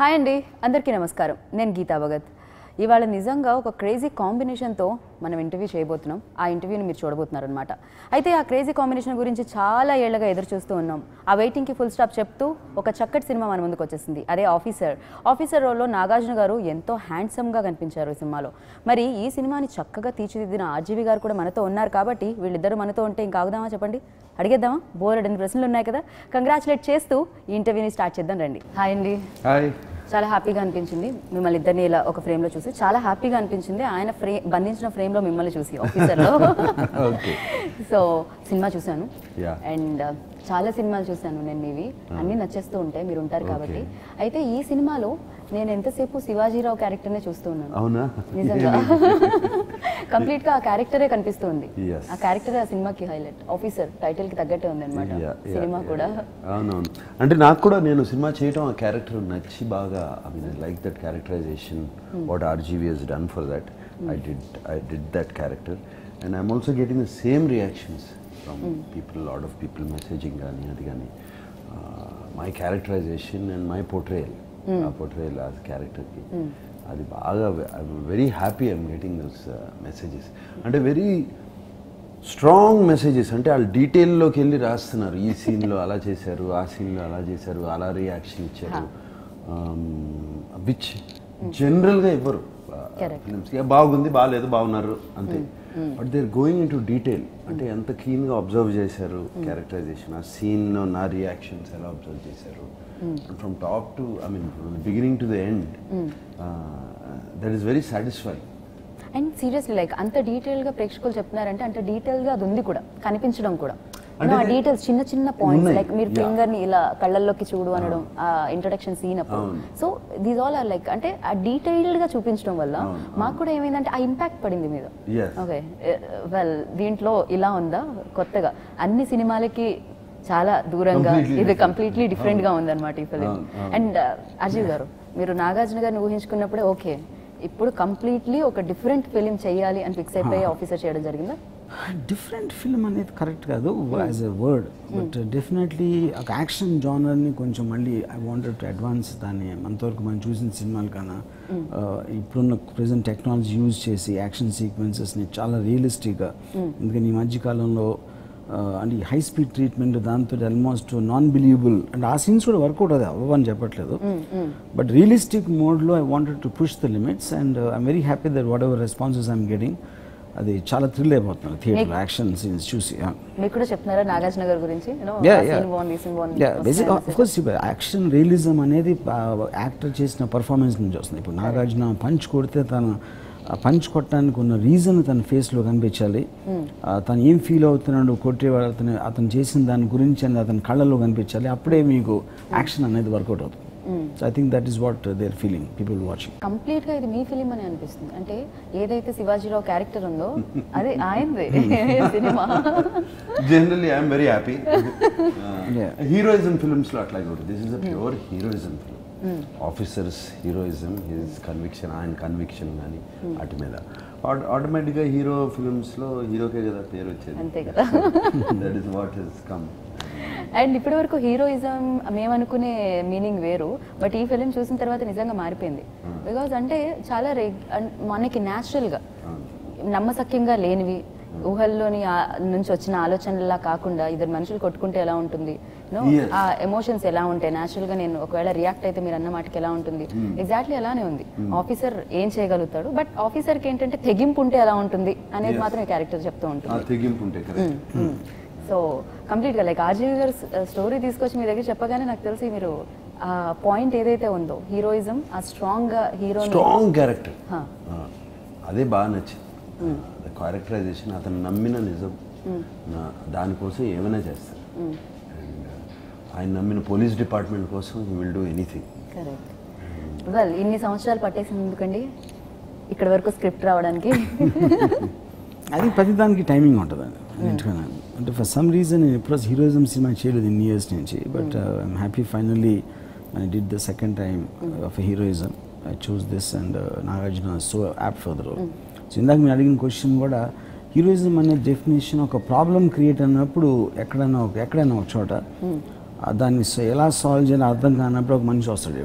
Hi అండి అందరికీ నమస్కారం నేను గీతా భగత్ ఇవాళ నిజంగా ఒక క్రేజీ కాంబినేషన్తో మనం ఇంటర్వ్యూ చేయబోతున్నాం ఆ ఇంటర్వ్యూని మీరు చూడబోతున్నారు అనమాట అయితే ఆ క్రేజీ కాంబినేషన్ గురించి చాలా ఏళ్లుగా ఎదురు చూస్తూ ఉన్నాం ఆ వెయిటింగ్కి ఫుల్ స్టాప్ చెప్తూ ఒక చక్కటి సినిమా మన ముందుకు వచ్చేసింది అదే ఆఫీసర్ ఆఫీసర్ రోల్లో నాగార్జున గారు ఎంతో హ్యాండ్సమ్గా కనిపించారు ఈ సినిమాలో మరి ఈ సినిమాని చక్కగా తీర్చిదిద్దిన ఆర్జీవి గారు కూడా మనతో ఉన్నారు కాబట్టి వీళ్ళిద్దరూ మనతో ఉంటే ఇంకా ఆగుదామా చెప్పండి అడిగేద్దామా బోలెడని ప్రశ్నలు ఉన్నాయి కదా కంగ్రాచులేట్ చేస్తూ ఈ ఇంటర్వ్యూని స్టార్ట్ చేద్దాం రండి హాయ్ అండి హాయ్ చాలా హ్యాపీగా అనిపించింది మిమ్మల్ని ఇద్దరిని ఇలా ఒక ఫ్రేమ్లో చూసి చాలా హ్యాపీగా అనిపించింది ఆయన ఫ్రే బంధించిన ఫ్రేమ్లో మిమ్మల్ని చూసి ఆఫీసర్లో ఓకే సో సినిమా చూశాను Yeah. అండ్ చాలా సినిమాలు చూశాను నేను మీవి అన్నీ నచ్చేస్తూ ఉంటాయి మీరు ఉంటారు కాబట్టి అయితే ఈ సినిమాలో నేను ఎంతసేపు శివాజీరావు క్యారెక్టర్నే చూస్తూ ఉన్నాను అవునా నిజంగా కంప్లీట్ గా ఆ క్యారెక్టరే కనిపిస్తుంది Yes. ఆ క్యారెక్టర్ ఆ సినిమాకి హైలైట్ ఆఫీసర్ టైటిల్ కి తగ్గట్టే ఉంది అనమాట Yeah, yeah, సినిమా yeah, కూడా yeah. అవునవును అంటే నాకు కూడా నేను సినిమా చేయటం ఆ క్యారెక్టర్ నచ్చి బాగా I mean I like that characterization what RGV he's done for that I did I did that character and I'm also getting the same reactions from people lot of people messaging కానీ అది కానీ my characterization and my portrayal ఆ portrayal ఆ క్యారెక్టర్కి అది బాగా I'm very happy I'm getting those messages అంటే very strong messages అంటే వాళ్ళు డీటెయిల్లోకి వెళ్ళి రాస్తున్నారు ఈ సీన్లో అలా చేశారు ఆ సీన్లో అలా చేశారు అలా రియాక్షన్ ఇచ్చారు విచ్ జనరల్గా ఇవ్వరు Correct. ఫిలిమ్స్ బాగుంది బాగాలేదు బాగున్నారు అంతే but they going into detail అంటే ఎంత క్లీన్గా అబ్జర్వ్ చేశారు క్యారెక్టరైజేషన్ ఆ సీన్లో నా రియాక్షన్స్ ఎలా అబ్జర్వ్ చేశారు from top to I mean beginning to the end that is very satisfying and seriously like అంత డీటెయిల్ గా ప్రేక్షకులు చెప్తున్నారంటే అంత డీటెయిల్ గా అది ఉంది కూడా కనిపించడం కూడా అంటే ఆ డీటెయిల్స్ చిన్న చిన్న పాయింట్స్ ఉన్నాయి. లైక్ మీరు Yeah. ఫింగర్ ని ఇలా కళ్ళల్లోకి చూడు అనడం ఆ ఇంట్రడక్షన్ సీన్ అప్పుడు అవును. So these all are like అంటే ఆ డీటెయిల్డ్ గా చూపించడం వల్ల అవును, మాకు కూడా ఏమైందంటే ఆ ఇంపాక్ట్ పడింది మీద Yes. ఓకే వెల్ దీంట్లో ఇలా ఉందా కొత్తగా అన్ని సినిమాలకి చాలా దూరంగా Completely ఇది different. కంప్లీట్లీ డిఫరెంట్ గా ఉందన్నమాట ఈ ఫిలిం అవును, అవును. అండ్ అజయ్ గారు మీరు నాగార్జున గారిని ఊహించుకున్నప్పుడే ఓకే ఇప్పుడు కంప్లీట్లీ ఒక డిఫరెంట్ ఫిలిం చేయాలి అని ఫిక్స్ అయిపోయి ఆఫీసర్ చేయడం జరిగిందా డిఫరెంట్ ఫిల్మ్ అనేది కరెక్ట్ కాదు as a word but definitely ఒక యాక్షన్ జానర్ని కొంచెం మళ్ళీ ఐ వాంటెడ్ టు అడ్వాన్స్ దాన్ని అంతవరకు మనం చూసిన సినిమాల కన్నా uh, ఇప్పుడున్న ప్రజెంట్ టెక్నాలజీ యూజ్ చేసి యాక్షన్ సీక్వెన్సెస్ని చాలా రియలిస్టిక్గా ఎందుకని ఈ మధ్యకాలంలో uh, అంటే హై స్పీడ్ ట్రీట్మెంట్ దాంతో ఆల్మోస్ట్ నాన్ బిలీవబుల్ అండ్ ఆ సీన్స్ కూడా వర్కౌట్ అది అవ్వని చెప్పట్లేదు బట్ రియలిస్టిక్ మోడ్లో I wanted to push the limits and I'm very happy that whatever responses I'm getting అది చాలా థ్రిల్ అయిపోతున్నాను థియేటర్ యాక్షన్ సీన్స్ చూసి yeah. మీకు కూడా చెప్తున్నారా నాగార్జున గారి గురించి You know, Yeah, ఆ yeah. scene బాగుంది, ఈ scene బాగుంది. Yeah, basic, of course, action realism అనేది యాక్టర్ చేసిన పర్ఫార్మెన్స్ నుంచి వస్తుంది ఇప్పుడు నాగార్జున పంచ్ కొడితే తన ఆ పంచ్ కొట్టడానికి ఉన్న రీజన్ తన ఫేస్లో కనిపించాలి ఆ, తను ఏం ఫీల్ అవుతున్నాడు కొట్టేవాడు అతను అతను చేసిన దాని గురించి అనేది అతని కళ్ళలో కనిపించాలి అప్పుడే మీకు యాక్షన్ అనేది వర్కౌట్ అవుతుంది so I think that is what they are feeling people watching complete గా ఇది మీ ఫిలిం అని అనిపిస్తుంది అంటే ఏదైతే శివాజీరావు క్యారెక్టర్ ఉందో అదే ఆయనదే cinema generally I'm very happy Yeah. Heroism ఫిల్మ్స్లో అట్లాగే ఉంటుంది this is a pure heroism film officers heroism his conviction ఆయన కన్విక్షన్ కానీ వాటి మీద ఆటోమేటిక్గా హీరో ఫిల్మ్స్లో హీరోకే కదా పేరు వచ్చేది అంతే కదా. That is what is come and ఇప్పటి వరకు హీరోయిజం మేము అనుకునే మీనింగ్ వేరు బట్ ఈ ఫిలిం చూసిన తర్వాత నిజంగా మారిపోయింది బికాజ్ అంటే చాలా రెగ్ అన్- మనకి న్యాచురల్గా నమ్మసక్యంగా లేనివి ఊహల్లోని ఆ- నుంచి వచ్చిన ఆలోచనలా కాకుండా ఇద్దరు మనుషులు కొట్టుకుంటే ఎలా ఉంటుంది నో Yes. ఆ ఎమోషన్స్ ఎలా ఉంటాయి న్యాచురల్ గా నేను ఒకవేళ రియాక్ట్ అయితే మీరు అన్న మాటకి ఎలా ఉంటుంది ఎగ్జాక్ట్లీ అలానే ఉంది ఆఫీసర్ ఏం చేయగలుగుతాడు బట్ ఆఫీసర్ కి ఏంటంటే తెగింపు ఉంటే ఎలా ఉంటుంది అనేది Yes. మాత్రం క్యారెక్టర్ చెప్తూ ఆ ఉంటుంది తెగింపు ఉంటే కరెక్ట్ సో కంప్లీట్ గా లైక్ ఆర్జీవి గారు స్టోరీ తీసుకొచ్చి మీ దగ్గర చెప్పగానే నాకు తెలిసి మీరు ఆ పాయింట్ ఏదైతే ఉందో హీరోయిజం ఆ స్ట్రాంగ్ గా హీరో స్ట్రాంగ్ క్యారెక్టర్ Huh. అదే బాగా నచ్చింది క్యారెక్టరైజేషన్ అతను నమ్మిన నిజం నా దానికోసం ఏమైనా చేస్తారు అండ్ ఆయన నమ్మిన పోలీస్ డిపార్ట్మెంట్ కోసం he will do anything correct well ఇన్ని సంవత్సరాలు పట్టేసింది ఎందుకండి ఇక్కడ వరకు స్క్రిప్ట్ రావడానికి అది ప్రతి దానికి టైమింగ్ ఉంటుంది అన్నింటికన్నా అంటే ఫర్ సమ్ రీజన్ నేను ఎప్పుడు హీరోయిజం సినిమా చేయలేదు ఇన్ని ఇయర్స్ నుంచి but I'm happy finally I did the second time of heroism I choose this and Nagarjuna so apt for the role so ఇందాక మీరు అడిగిన క్వశ్చన్ కూడా హీరోయిజం అనే డెఫినేషన్ ఒక ప్రాబ్లం క్రియేట్ అయినప్పుడు ఎక్కడైనా ఒక ఎక్కడైనా ఒక చోట ఆ దాన్ని స- ఎలా సాల్వ్ చేయాలో అర్థం కానప్పుడు ఒక మనిషి వస్తాడు ఎప్పుడు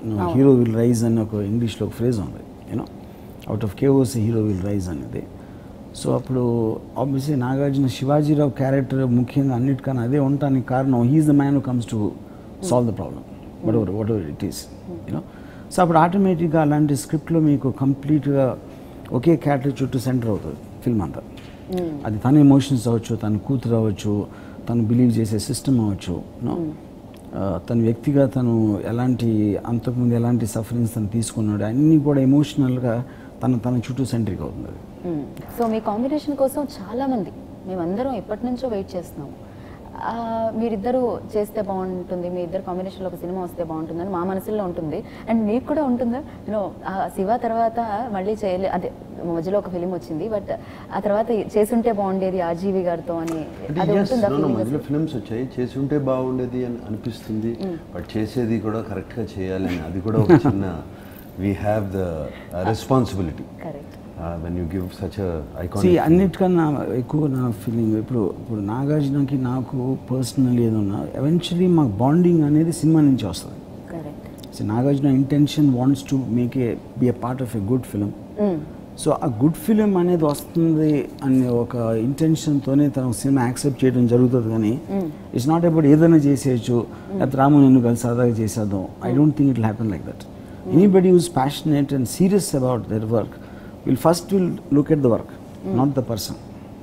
హీరో విల్ రైజ్ అని ఒక ఇంగ్లీష్లో ఒక ఫ్రేజ్ ఉంది you know out of chaos hero will rise అనేది సో అప్పుడు ఆబ్వియస్లీ నాగార్జున శివాజీరావు క్యారెక్టర్ ముఖ్యంగా అన్నిటికన్నా అదే ఉండటానికి కారణం he's the man who comes to solve the problem whatever whatever it is you know so అప్పుడు ఆటోమేటిక్గా అలాంటి స్క్రిప్ట్లో మీకు కంప్లీట్గా ఒకే క్యారెక్టర్ చుట్టూ సెంటర్ అవుతుంది ఫిల్మ్ అంతా అది తన ఎమోషన్స్ అవ్వచ్చు తన కూతురు అవ్వచ్చు తను బిలీవ్ చేసే సిస్టమ్ అవ్వచ్చు నో తన వ్యక్తిగా తను ఎలాంటి అంతకుముందు ఎలాంటి సఫరింగ్స్ తను తీసుకున్నాడు అన్నీ కూడా ఎమోషనల్గా తన తన చుట్టూ సెంట్రిక్ అవుతుంది అది సో మీ కాంబినేషన్ కోసం చాలా మంది మేమందరం ఎప్పటి నుంచో వెయిట్ చేస్తున్నాము ఆ, మీరిద్దరూ చేస్తే బాగుంటుంది మీ ఇద్దరు కాంబినేషన్లో ఒక సినిమా వస్తే బాగుంటుందని మా మనసులో ఉంటుంది అండ్ మీకు కూడా ఉంటుందా యూనో శివ తర్వాత మళ్ళీ చేయలే అదే మధ్యలో ఒక ఫిలిం వచ్చింది బట్ ఆ తర్వాత చేసుంటే బాగుండేది ఆర్జీవి గారితో అని అంటే అది yes, ఉంటుందా no, no, feeling మధ్యలో అసలు? ఫిల్మ్స్ వచ్చాయి చేసి ఉంటే బాగుండేది అని అనిపిస్తుంది బట్ చేసేది కూడా కరెక్ట్గా చేయాలని అది కూడా ఒక చిన్న we have the responsibility correct when you give such సి ఐకానిక్ అన్నిటికన్నా ఎక్కువ నా ఫీలింగ్ ఇప్పుడు ఇప్పుడు నాగార్జునకి నాకు పర్సనల్ ఏదన్నా ఎవెన్చువలీ మాకు బాండింగ్ అనేది సినిమా నుంచి వస్తుంది correct so Nagarjuna intention wants to make a be a part of a good film so ఆ గుడ్ ఫిలిం అనేది వస్తుంది అనే ఒక ఇంటెన్షన్తోనే తన సినిమా యాక్సెప్ట్ చేయడం జరుగుతుంది కానీ ఇట్స్ నాట్ అబౌట్ ఏదైనా చేసేయచ్చు లేకపోతే రాము నన్ను కలిసి సరదాగా చేసేద్దాం I don't think it happen like that anybody who's passionate and serious about their work will first will look at the work not the person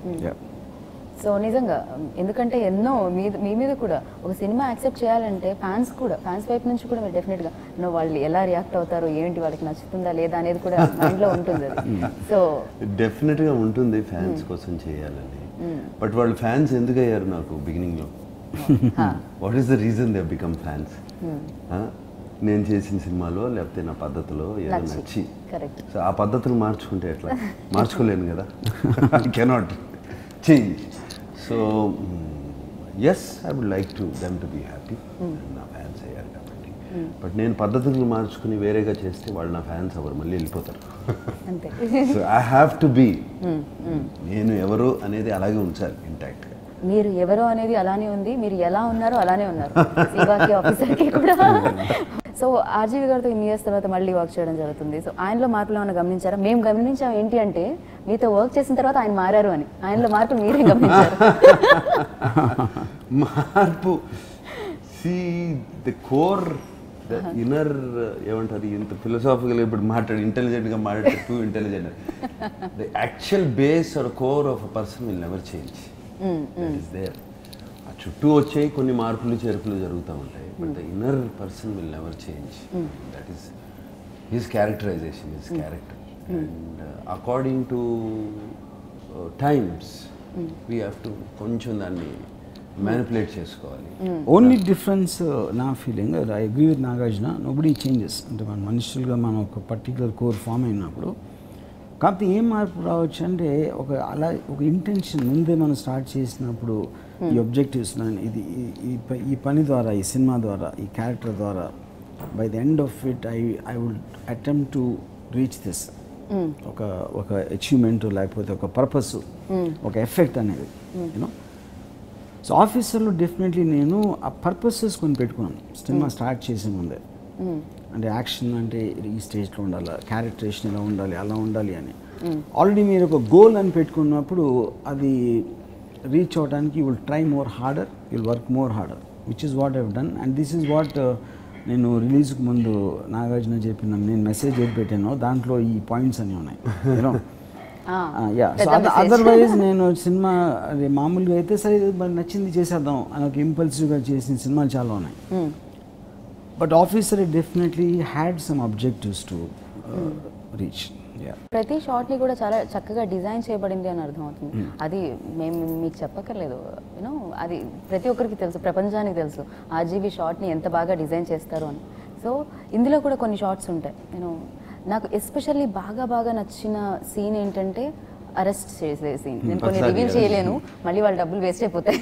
so నిజంగా ఎందుకంటే ఎన్నో మీ మీ మీద కూడా ఒక సినిమా యాక్సెప్ట్ చేయాలంటే ఫ్యాన్స్ కూడా ఫ్యాన్స్ వైపు నుంచి కూడా మీరు డెఫినెట్గా నో వాళ్ళు ఎలా రియాక్ట్ అవుతారు ఏంటి వాళ్ళకి నచ్చుతుందా లేదా అనేది కూడా మైండ్లో ఉంటుంది అది సో డెఫినెట్గా ఉంటుంది ఫ్యాన్స్ కోసం చేయాలని బట్ వాళ్ళు ఫ్యాన్స్ ఎందుకు అయ్యారు నాకు బిగినింగ్లో what is the reason they become fans నేను చేసిన సినిమాలో లేకపోతే నా పద్ధతిలో ఏదో నచ్చి. నచ్చి కరెక్ట్ సో ఆ పద్ధతులు మార్చుకుంటే ఎట్లా మార్చుకోలేను కదా I cannot change so yes I would like to them to be happy నా ఫ్యాన్స్ అయ్యారు కాబట్టి బట్ నేను పద్ధతులు మార్చుకుని వేరేగా చేస్తే వాళ్ళు నా ఫ్యాన్స్ అవ్వరు మళ్ళీ వెళ్ళిపోతారు అంతే so I have to be నేను ఎవరు అనేది అలాగే ఉంచాలి ఇంటాక్ట్గా మీరు ఎవరో అనేది అలానే ఉంది మీరు ఎలా ఉన్నారో అలానే ఉన్నారు శివాకి ఆఫీసర్కి కూడా సో ఆర్జీవి గారితో ఇన్ని ఇయర్స్ తర్వాత మళ్ళీ వర్క్ చేయడం జరుగుతుంది సో ఆయనలో మార్పులు ఏమైనా గమనించారా మేము గమనించాం ఏంటి అంటే మీతో వర్క్ చేసిన తర్వాత ఆయన మారారు అని ఆయనలో మార్పులు మీరే గమనించారు మార్పు see the core the inner ఏమంటారు ఇంత ఫిలసాఫికల్ ఇప్పుడు మాట్లాడి ఇంటెలిజెంట్గా మాట్లాడి too intelligent the actual base or core of a person will never change that is there ఆ చుట్టూ వచ్చాయి కొన్ని మార్పులు చేర్పులు జరుగుతూ ఉంటాయి but the inner person will never change that is his characterization his character and according to times we have to కొంచెం దాన్ని మ్యానిపులేట్ చేసుకోవాలి ఓన్లీ డిఫరెన్స్ నా feeling I agree with Nagarjuna nobody changes అంటే మన మనుషులుగా మనం ఒక పర్టికులర్ కోర్ ఫామ్ అయినప్పుడు కాకపోతే ఏం మార్పు రావచ్చు అంటే ఒక అలా ఒక ఇంటెన్షన్ ముందే మనం స్టార్ట్ చేసినప్పుడు ఈ ఒబ్జెక్టివ్స్ ఇది ఈ- ఈ ప- ఈ పని ద్వారా ఈ సినిమా ద్వారా ఈ క్యారెక్టర్ ద్వారా by the end of it I I would attempt to reach this ఒక ఒక అచీవ్మెంట్ లేకపోతే ఒక పర్పస్ ఒక ఎఫెక్ట్ అనేది యూనో సో ఆఫీసర్లో డెఫినెట్లీ నేను ఆ పర్పసెస్ కొన్ని పెట్టుకున్నాను సినిమా స్టార్ట్ చేసే ముందే అంటే యాక్షన్ అంటే ఈ స్టేజ్లో ఉండాలి క్యారెక్టరేషన్ ఇలా ఉండాలి అలా ఉండాలి అని ఆల్రెడీ మీరు ఒక గోల్ అని పెట్టుకున్నప్పుడు అది రీచ్ అవడానికి will try more harder will work more harder which is what have done and this is what నేను రిలీజ్కి ముందు నాగార్జున చెప్పిన నేను మెసేజ్ ఏది పెట్టానో దాంట్లో ఈ పాయింట్స్ అన్నీ ఉన్నాయి యూనో యా సో పెద్ద message. అదర్వైజ్ నేను సినిమా అది మామూలుగా అయితే సరే ఇది మరి నచ్చింది చేసేద్దాం అని ఒక ఇంపల్సివ్గా చేసిన సినిమాలు చాలా ఉన్నాయి but officer definitely had some objectives to reach yeah ప్రతి షాట్ ని కూడా చాలా చక్కగా డిజైన్ చేయబడింది అని అర్థమవుతుంది అది మేము మీకు చెప్పక్కర్లేదు యూనో అది ప్రతి ఒక్కరికి తెలుసు ప్రపంచానికి తెలుసు ఆర్జీబీ షాట్ ని ఎంత బాగా డిజైన్ చేస్తారు అని సో ఇందులో కూడా కొన్ని షార్ట్స్ ఉంటాయి నేను నాకు ఎస్పెషల్లీ బాగా బాగా నచ్చిన సీన్ ఏంటంటే అరెస్ట్ చేసే సీన్ నేను కొన్ని పసారి రివీల్ arrest. చేయలేను మళ్ళీ వాళ్ళ డబ్బులు వేస్ట్ అయిపోతాయి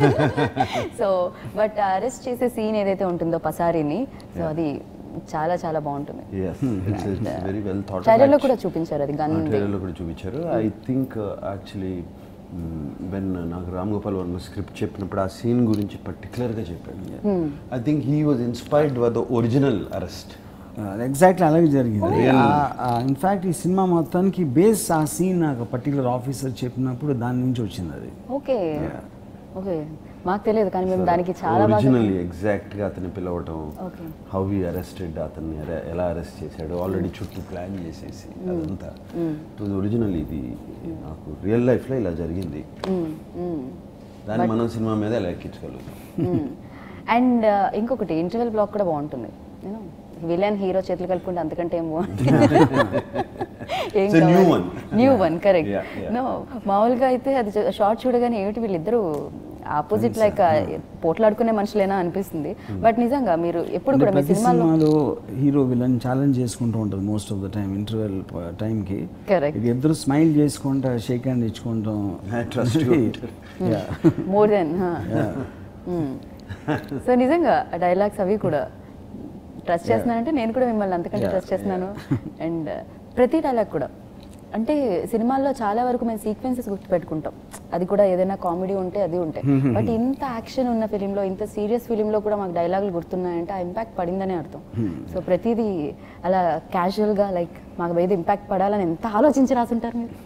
సో బట్ అరెస్ట్ చేసే సీన్ ఏదైతే ఉంటుందో పసారిని సో అది చాలా చాలా బాగుంటుంది వెరీ వెల్ థాట్ ట్రైలర్లో కూడా చూపించారు అది గన్ ట్రైలర్లో కూడా చూపించారు ఐ థింక్ యాక్చువల్లీ వెన్ నాకు రామ్ గోపాల్ వర్మ స్క్రిప్ట్ చెప్పినప్పుడు ఆ సీన్ గురించి పర్టికులర్గా చెప్పాడు I think he was inspired by the original arrest exactly అలాగే జరిగింది ఇన్ఫ్యాక్ట్ ఈ సినిమా మొత్తానికి బేస్ ఆ సీన్ నాకు పర్టికులర్ ఆఫీసర్ చెప్పినప్పుడు దాని నుంచి వచ్చింది అది ఓకే ఓకే మాకు తెలియదు కానీ మేము దానికి చాలా బాగా ఒరిజినల్ ఎగ్జాక్ట్ గా అతన్ని పిలవటం ఓకే హౌ హీ అరెస్టెడ్ అతన్ని ఎలా- ఎలా అరెస్ట్ చేశాడు ఆల్రెడీ చుట్టూ ప్లాన్ చేసేసి అదంతా ఒరిజినల్ ఇది నాకు రియల్ లైఫ్ లో ఇలా జరిగింది దాన్ని మనం సినిమా మీద ఎలా ఎక్కించగలుగుతాం అండ్ ఇంకొకటి ఇంటర్వెల్ బ్లాక్ కూడా బాగుంటుంది నేను విలన్ హీరో చేతులు కలుపుకుంటే అంతకంటే ఏం బాగుంటుంది ఏం It's a new one. New one correct Yeah, yeah. No మామూలుగా అయితే అది షార్ట్ చూడగానే ఏమిటి వీళ్ళిద్దరు ఆపోజిట్ లైక్ పోట్లాడుకునే మనుషులేనా అనిపిస్తుంది బట్ నిజంగా మీరు ఎప్పుడు అంటే కూడా మీ ప్రతి సినిమాలో సినిమాలో హీరో విలన్ ఛాలెంజ్ చేసుకుంటూ ఉంటుంది most of the time interval టైంకి Correct. ఇది ఇద్దరు స్మైల్ చేసుకుంటా షేక్ హ్యాండ్ ఇచ్చుకుంటాం I trust you. Yeah. More than so నిజంగా డైలాగ్స్ అవి కూడా ట్రస్ట్ చేస్తున్నానంటే నేను కూడా మిమ్మల్ని అంతకంటే Yeah, ట్రస్ట్ చేస్తున్నాను అండ్ ప్రతి డైలాగ్ కూడా అంటే సినిమాల్లో చాలా వరకు మేము సీక్వెన్సెస్ గుర్తుపెట్టుకుంటాం అది కూడా ఏదైనా కామెడీ ఉంటే అది ఉంటాయి బట్ ఇంత యాక్షన్ ఉన్న ఫిలింలో ఇంత సీరియస్ ఫిలింలో కూడా మాకు డైలాగులు గుర్తున్నాయంటే ఆ ఇంపాక్ట్ పడిందనే అర్థం సో ప్రతిదీ అలా క్యాజువల్గా లైక్ మాకు మీద ఇంపాక్ట్ పడాలని ఎంత ఆలోచించి రాసుంటారు మీరు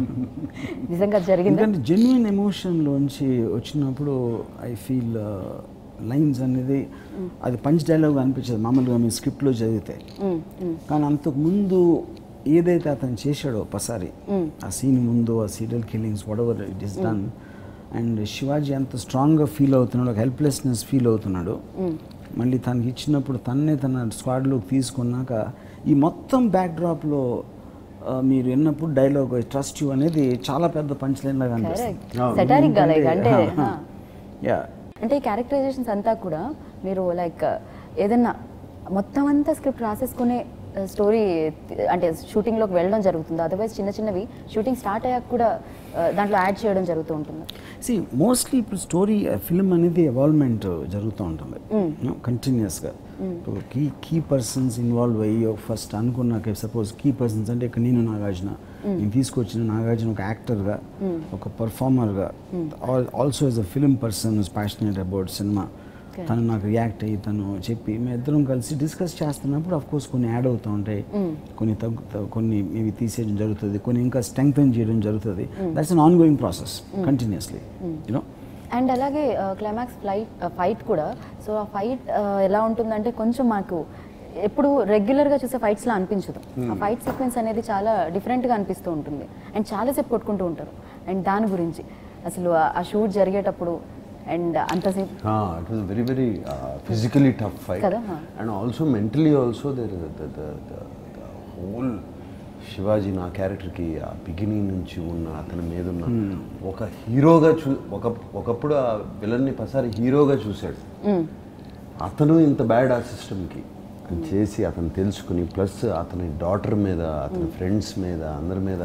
నిజంగా అది జరిగిందా ఎందుకంటే జెన్యున్ ఎమోషన్లోంచి వచ్చినప్పుడు ఐ ఫీల్ లైన్స్ అనేది అది పంచ్ డైలాగ్ అనిపించదు మామూలుగా మీ స్క్రిప్ట్లో చదివితే మ్మ్, మ్మ్. కానీ అంతకు ముందు ఏదైతే అతను చేశాడో ఒకసారి ఆ సీన్ ముందు ఆ serial killings whatever it is done and Shivaji ఎంత స్ట్రాంగ్గా ఫీల్ అవుతున్నాడు ఒక హెల్ప్లెస్నెస్ ఫీల్ అవుతున్నాడు మళ్ళీ తనకి ఇచ్చినప్పుడు తన్నే తన స్క్వాడ్లోకి తీసుకున్నాక ఈ మొత్తం బ్యాక్డ్రాప్లో మీరు విన్నప్పుడు డైలాగ్ ట్రస్ట్ యూ అనేది చాలా పెద్ద పంచ్ లైన్ లాగా కరెక్ట్ అనిపిస్తుంది సెటారిక్ గా లైక్ అంటే హా. యా అంటే ఈ క్యారెక్టరైజేషన్స్ అంతా కూడా మీరు లైక్ ఏదన్నా మొత్తం అంతా స్క్రిప్ట్ రాసేసుకునే స్టోరీ అంటే షూటింగ్లోకి వెళ్ళడం జరుగుతుంది అదర్వైజ్ చిన్న చిన్నవి షూటింగ్ స్టార్ట్ అయ్యాక కూడా ఆ, దాంట్లో యాడ్ చేయడం జరుగుతూ ఉంటుంది సి మోస్ట్లీ ఇప్పుడు స్టోరీ ఫిల్మ్ అనేది ఎవాల్వ్మెంట్ జరుగుతూ ఉంటుంది కంటిన్యూస్గా కీ కీ పర్సన్స్ ఇన్వాల్వ్ అయ్యి ఫస్ట్ అనుకున్నాక సపోజ్ కీ పర్సన్స్ అంటే ఇక్కడ నేను నాగార్జున నేను తీసుకొచ్చిన నాగార్జున ఒక యాక్టర్గా ఒక పర్ఫార్మర్గా also as a film person passionate about cinema తను నాకు రియాక్ట్ అయ్యి తను చెప్పి మేము ఇద్దరం కలిసి డిస్కస్ చేస్తున్నప్పుడు అఫ్ కోర్స్ కొన్ని యాడ్ అవుతూ ఉంటాయి కొన్ని తగ్గు కొన్ని ఇవి తీసేయడం జరుగుతుంది కొన్ని ఇంకా స్ట్రెంగ్తన్ చేయడం జరుగుతుంది that's an ongoing process continuously you know and అలాగే క్లైమాక్స్ ఫ్లైట్ ఫైట్ కూడా సో ఆ ఫైట్ ఎలా ఉంటుందంటే కొంచెం మాకు ఎప్పుడు రెగ్యులర్గా చూసే ఫైట్స్లా అనిపించదు ఆ ఫైట్ సీక్వెన్స్ అనేది చాలా డిఫరెంట్గా అనిపిస్తూ ఉంటుంది అండ్ చాలాసేపు కొట్టుకుంటూ ఉంటారు అండ్ దాని గురించి అసలు ఆ- ఆ షూట్ జరిగేటప్పుడు అండ్ అంతసేపు it was very very physically tough fight కదా, huh. And also mentally also their whole Shivaji నా క్యారెక్టర్కి ఆ బిగినింగ్ నుంచి ఉన్న అతని మీద ఉన్న ఒక హీరోగా చూ ఒక ఒకప్పుడు ఆ విలన్ని పసారి హీరోగా చూశాడు అతను ఇంత బ్యాడ్ ఆ సిస్టమ్కి అని చేసి అతను తెలుసుకుని ప్లస్ అతని డాటర్ మీద అతని ఫ్రెండ్స్ మీద అందరి మీద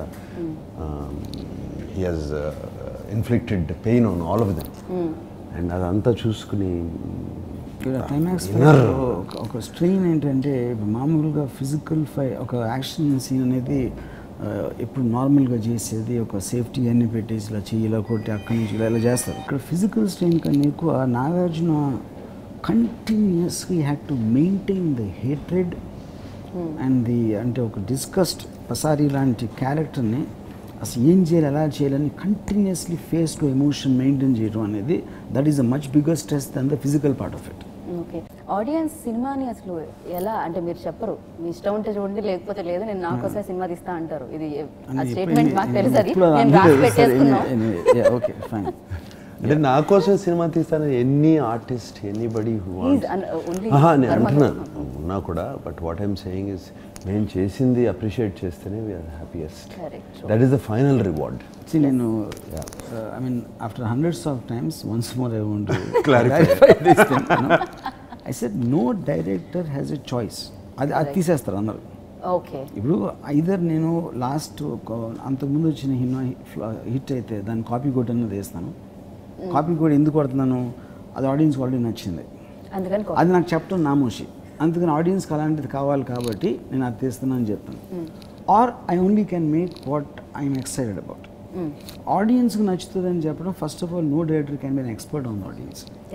he has inflicted pain on all of them and అదంతా చూసుకుని క్లైమాక్స్ Inner. ఒక స్ట్రెయిన్ ఏంటంటే మామూలుగా ఫిజికల్ ఫై ఒక యాక్షన్ సీన్ అనేది ఆ, ఎప్పుడు నార్మల్గా చేసేది ఒక సేఫ్టీ అన్ని పెట్టేసి ఇలా చెయ్యి ఇలా కొట్టి అక్కడి నుంచి ఇలా ఇలా చేస్తారు ఇక్కడ ఫిజికల్ స్ట్రెయిన్ కన్నా ఎక్కువ Nagarjuna continuously had to maintain the hatred and the అంటే ఒక డిస్కస్డ్ పసారి లాంటి క్యారెక్టర్ని అసలు ఏం చేయాలి ఎలా చేయాలని continuously face to emotion maintain చేయడం అనేది that is a much bigger stress than the physical part of it okay audience సినిమాని అసలు ఎలా అంటే మీరు చెప్పరు మీ ఇష్టం ఉంటే చూడండి లేకపోతే లేదు నేను నా కోసమే సినిమా తీస్తా అంటారు ఇది ఆ స్టేట్మెంట్ మాకు తెలుసు అది నేను రాసి పెట్టేసుకున్నాం ఓకే ఫైన్ అంటే నా కోసం సినిమా తీస్తాను any artist anybody who He's an- only నేను Karma అంటున్నాను ఉన్నా కూడా but what I'm saying is నేను చేసింది అప్రిషియేట్ చేస్తేనే we're happiest Correct. That is the final reward See, నేను I mean after hundreds of times once more I want Clarify. This thing I said no director has a choice అది అది తీసేస్తారు అందరు okay ఇప్పుడు either నేను last అంతకుముందు వచ్చిన hit hit అయితే దాన్ని కాపీ కోడ్ అన్నది వేస్తాను కాపీ కోడ్ ఎందుకు కొడుతున్నాను అది ఆడియన్స్ ఆల్రెడీ నచ్చింది అందుకని అది నాకు చెప్పడం నామోషి అందుకని ఆడియన్స్కి అలాంటిది కావాలి కాబట్టి నేను అది తీస్తున్నాను అని చెప్తాను or I only can make what I'm excited about ఆడియన్స్కి నచ్చుతుంది అని చెప్పడం first of all no director can be an expert on audience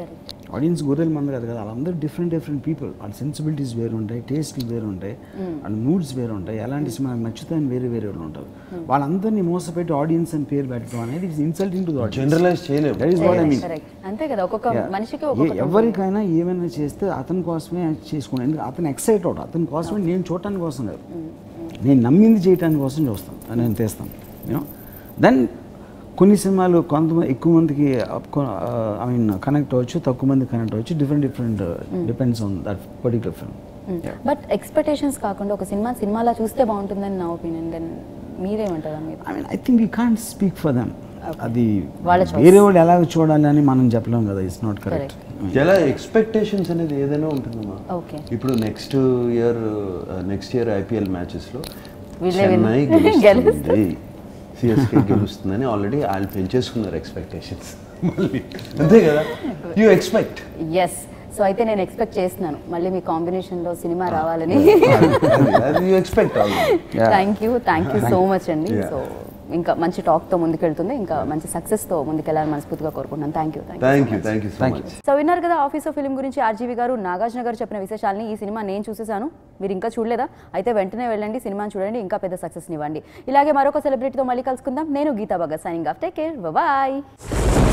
audience గొర్రెల మంది కాదు కదా వాళ్ళందరూ డిఫరెంట్ డిఫరెంట్ పీపుల్ వాళ్ళ సెన్సిబిలిటీస్ వేరు ఉంటాయి టేస్ట్లు వేరు ఉంటాయి వాళ్ళ మూడ్స్ వేరు ఉంటాయి ఎలాంటి మనకు నచ్చుతాయని వేరే వేరే వాళ్ళు ఉంటారు వాళ్ళందరినీ మోసపెట్టి ఆడియన్స్ అని పేరు పెట్టడం అనేది it's insulting to audience generalize చేయలేము that is what I mean correct అంతే కదా ఒక్కొక్క మనిషికి ఒక్కొక్క ఎవరికైనా ఏమైనా చేస్తే అతని కోసమే చేసుకోండి ఎందుకంటే అతను ఎక్సైట్ అవుట్ అతని కోసమే నేను చూడటానికి కోసం లేదు నేను నమ్మింది చేయటానికి కోసం చూస్తాను నేను తీస్తాను యూనో దెన్ కొన్ని సినిమాలు కొంతమంది ఎక్కువ మందికి ఐ మీన్ కనెక్ట్ అవ్వచ్చు తక్కువ మంది కనెక్ట్ అవ్వచ్చు different different depends on that particular film but expectations కాకుండా ఒక సినిమా సినిమాలా చూస్తే బాగుంటుందని నా ఒపీనియన్ దెన్ మీరేమంటారా మీరు I mean I think we can't speak for them అది వాళ్ళ choice. వేరే వాళ్ళు ఎలాగ చూడాలి అని మనం చెప్పలేం కదా ఇట్స్ నాట్ కరెక్ట్ ఎలా ఎక్స్పెక్టేషన్స్ అనేది ఏదైనా ఉంటుందమ్మా ఓకే ఇప్పుడు next year next year IPL మ్యాచెస్లో వీళ్ళే చెన్నై విన్- గెలుస్తుంది సిఎస్కే గెలుస్తుందని ఆల్రెడీ వాళ్ళు పెంచేసుకున్నారు ఎక్స్పెక్టేషన్స్ మళ్ళీ అంతే కదా యూ ఎక్స్పెక్ట్ ఎస్ సో అయితే నేను ఎక్స్పెక్ట్ చేస్తున్నాను మళ్ళీ మీ కాంబినేషన్లో సినిమా రావాలని అది you expect already Yeah. Thank you thank you so much అండి Yeah. సో ఇంకా మంచి టాక్తో ముందుకెళ్తుంది ఇంకా మంచి సక్సెస్తో ముందుకెళ్ళాలని మనస్ఫూర్తిగా కోరుకుంటున్నాను thank you thank thank you thank you so much so విన్నారు కదా ఆఫీస్ ఆఫ్ ఫిల్మ్ గురించి ఆర్జీవి గారు నాగార్జున గారు చెప్పిన విశేషాలని ఈ సినిమా నేను చూసేసాను మీరు ఇంకా చూడలేదా అయితే వెంటనే వెళ్ళండి సినిమాని చూడండి ఇంకా పెద్ద సక్సెస్ని ఇవ్వండి ఇలాగే మరొక సెలబ్రిటీతో మళ్ళీ కలుసుకుందాం నేను Geetha Bhagat signing off take care bye